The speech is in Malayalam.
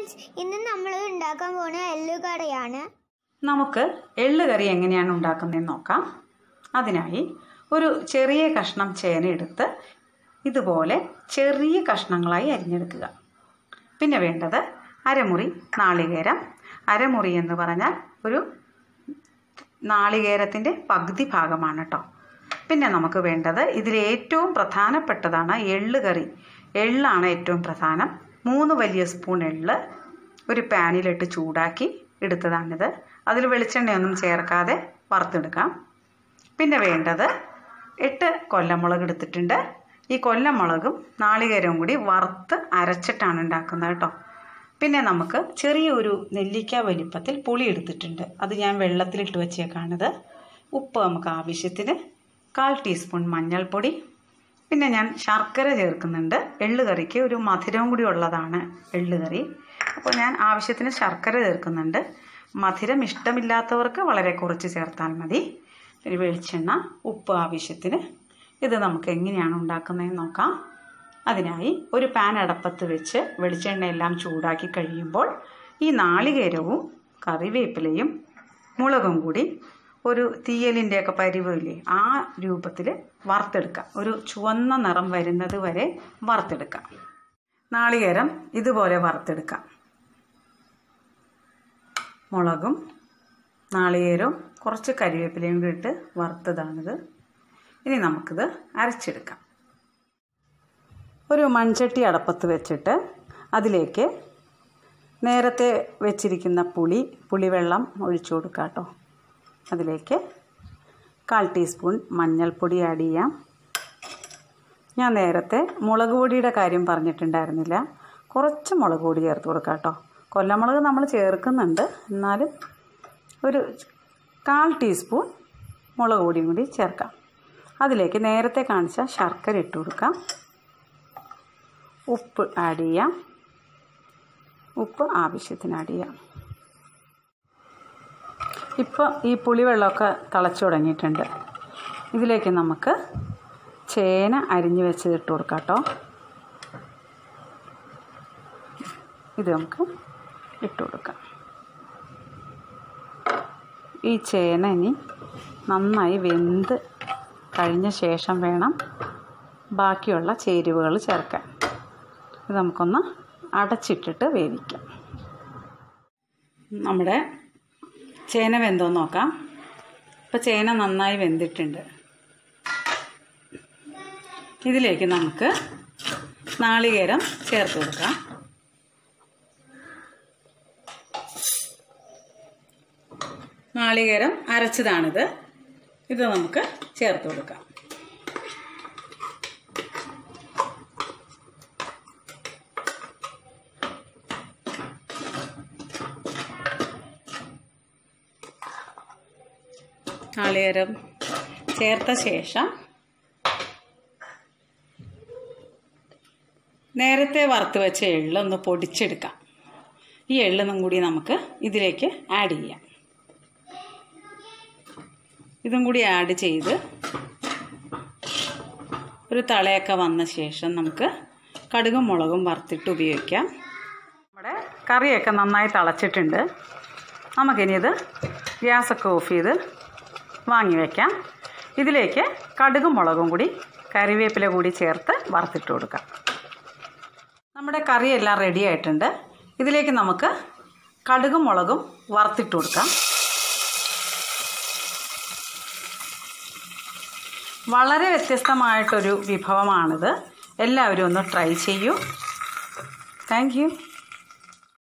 ഫ്രണ്ട്സ് ഇന്ന് നമ്മൾ ഉണ്ടാക്കാൻ പോണ എല്ലുകറിയാണ് നമുക്ക് എള്ള് കറി എങ്ങനെയാണ് ഉണ്ടാക്കുന്നതെന്ന് നോക്കാം അതിനായി ഒരു ചെറിയ കഷ്ണം ചേന എടുത്ത് ഇതുപോലെ ചെറിയ കഷ്ണങ്ങളായി അരിഞ്ഞെടുക്കുക പിന്നെ വേണ്ടത് അരമുറി നാളികേരം അരമുറി എന്ന് പറഞ്ഞാൽ ഒരു നാളികേരത്തിൻ്റെ പകുതി ഭാഗമാണ് കേട്ടോ പിന്നെ നമുക്ക് വേണ്ടത് ഇതിൽ ഏറ്റവും പ്രധാനപ്പെട്ടതാണ് എള്ള് കറി എള്ളാണ് ഏറ്റവും പ്രധാനം മൂന്ന് വലിയ സ്പൂൺ എള്ള് ഒരു പാനിലിട്ട് ചൂടാക്കി എടുത്തതാണിത് അതിൽ വെളിച്ചെണ്ണയൊന്നും ചേർക്കാതെ വറുത്തെടുക്കാം പിന്നെ വേണ്ടത് എട്ട് കൊല്ലമുളക് എടുത്തിട്ടുണ്ട് ഈ കൊല്ലമുളകും നാളികേരവും കൂടി വറുത്ത് അരച്ചിട്ടാണ് ഉണ്ടാക്കുന്നത് കേട്ടോ പിന്നെ നമുക്ക് ചെറിയൊരു നെല്ലിക്ക വലിപ്പത്തിൽ പുളി എടുത്തിട്ടുണ്ട് അത് ഞാൻ വെള്ളത്തിലിട്ട് വെച്ചേക്കാണിത് ഉപ്പ് നമുക്ക് ആവശ്യത്തിന് കാൽ ടീസ്പൂൺ മഞ്ഞൾപ്പൊടി പിന്നെ ഞാൻ ശർക്കര ചേർക്കുന്നുണ്ട് എള്ള് കറിക്ക് ഒരു മധുരവും കൂടി ഉള്ളതാണ് എള്ള് കറി അപ്പോൾ ഞാൻ ആവശ്യത്തിന് ശർക്കര ചേർക്കുന്നുണ്ട് മധുരം ഇഷ്ടമില്ലാത്തവർക്ക് വളരെ കുറച്ച് ചേർത്താൽ മതി ഒരു വെളിച്ചെണ്ണ ഉപ്പ് ആവശ്യത്തിന് ഇത് നമുക്ക് എങ്ങനെയാണ് ഉണ്ടാക്കുന്നതെന്ന് നോക്കാം അതിനായി ഒരു പാൻ അടപ്പത്ത് വെച്ച് വെളിച്ചെണ്ണയെല്ലാം ചൂടാക്കി കഴിയുമ്പോൾ ഈ നാളികേരവും കറിവേപ്പിലയും മുളകും കൂടി ഒരു തീയലിൻ്റെയൊക്കെ പരിവില്ലേ ആ രൂപത്തിൽ വറുത്തെടുക്കാം ഒരു ചുവന്ന നിറം വരുന്നത് വരെ വറുത്തെടുക്കാം നാളികേരം ഇതുപോലെ വറുത്തെടുക്കാം മുളകും നാളികേരവും കുറച്ച് കരിവേപ്പിലയും കൂടി ഇട്ട് വറുത്തതാണിത് ഇനി നമുക്കിത് അരച്ചെടുക്കാം ഒരു മൺചട്ടി അടപ്പത്ത് വെച്ചിട്ട് അതിലേക്ക് നേരത്തെ വെച്ചിരിക്കുന്ന പുളി പുളിവെള്ളം ഒഴിച്ചു കൊടുക്കാം കേട്ടോ അതിലേക്ക് കാൽ ടീസ്പൂൺ മഞ്ഞൾപ്പൊടി ആഡ് ചെയ്യാം ഞാൻ നേരത്തെ മുളക് പൊടിയുടെ കാര്യം പറഞ്ഞിട്ടുണ്ടായിരുന്നില്ല കുറച്ച് മുളക് പൊടി ചേർത്ത് കൊടുക്കാം കേട്ടോ കൊല്ലമുളക് നമ്മൾ ചേർക്കുന്നുണ്ട് എന്നാലും ഒരു കാൽ ടീസ്പൂൺ മുളക് പൊടിയും കൂടി ചേർക്കാം അതിലേക്ക് നേരത്തെ കാണിച്ച ശർക്കര ഇട്ട് കൊടുക്കാം ഉപ്പ് ആഡ് ചെയ്യാം ഉപ്പ് ആവശ്യത്തിന് ആഡ് ചെയ്യാം ഇപ്പോൾ ഈ പുളിവെള്ളമൊക്കെ തിളച്ചു തുടങ്ങിയിട്ടുണ്ട് ഇതിലേക്ക് നമുക്ക് ചേന അരിഞ്ഞു വെച്ചത് ഇട്ട് കൊടുക്കാം കേട്ടോ ഇത് നമുക്ക് ഇട്ട് കൊടുക്കാം ഈ ചേന ഇനി നന്നായി വെന്ത് കഴിഞ്ഞ ശേഷം വേണം ബാക്കിയുള്ള ചേരുവകൾ ചേർക്കാൻ ഇത് നമുക്കൊന്ന് അടച്ചിട്ടിട്ട് വേവിക്കാം നമ്മുടെ ചേന വെന്തോ നോക്കാം ഇപ്പോൾ ചേന നന്നായി വെന്തിട്ടുണ്ട് ഇതിലേക്ക് നമുക്ക് നാളികേരം ചേർത്ത് കൊടുക്കാം നാളികേരം അരച്ചതാണിത് ഇത് നമുക്ക് ചേർത്ത് കൊടുക്കാം നാളികേരം ചേർത്ത ശേഷം നേരത്തെ വറുത്ത് വെച്ച എള്ളൊന്ന് പൊടിച്ചെടുക്കാം ഈ എള്ളൊന്നും കൂടി നമുക്ക് ഇതിലേക്ക് ആഡ് ചെയ്യാം ഇതും കൂടി ആഡ് ചെയ്ത് ഒരു തളയൊക്കെ വന്ന ശേഷം നമുക്ക് കടുകും മുളകും വറുത്തിട്ട് ഉപയോഗിക്കാം നമ്മുടെ കറിയൊക്കെ നന്നായി തിളച്ചിട്ടുണ്ട് നമുക്കിനി ഇത് ഗ്യാസൊക്കെ ഓഫ് ചെയ്ത് വാങ്ങി വയ്ക്കാം ഇതിലേക്ക് കടുകും മുളകും കൂടി കറിവേപ്പില കൂടി ചേർത്ത് വറുത്തിട്ട് കൊടുക്കാം നമ്മുടെ കറിയെല്ലാം റെഡി ആയിട്ടുണ്ട് ഇതിലേക്ക് നമുക്ക് കടുകും മുളകും വറുത്തിട്ട് കൊടുക്കാം വളരെ വ്യത്യസ്തമായിട്ടൊരു വിഭവമാണിത് എല്ലാവരും ഒന്ന് ട്രൈ ചെയ്യൂ താങ്ക് യു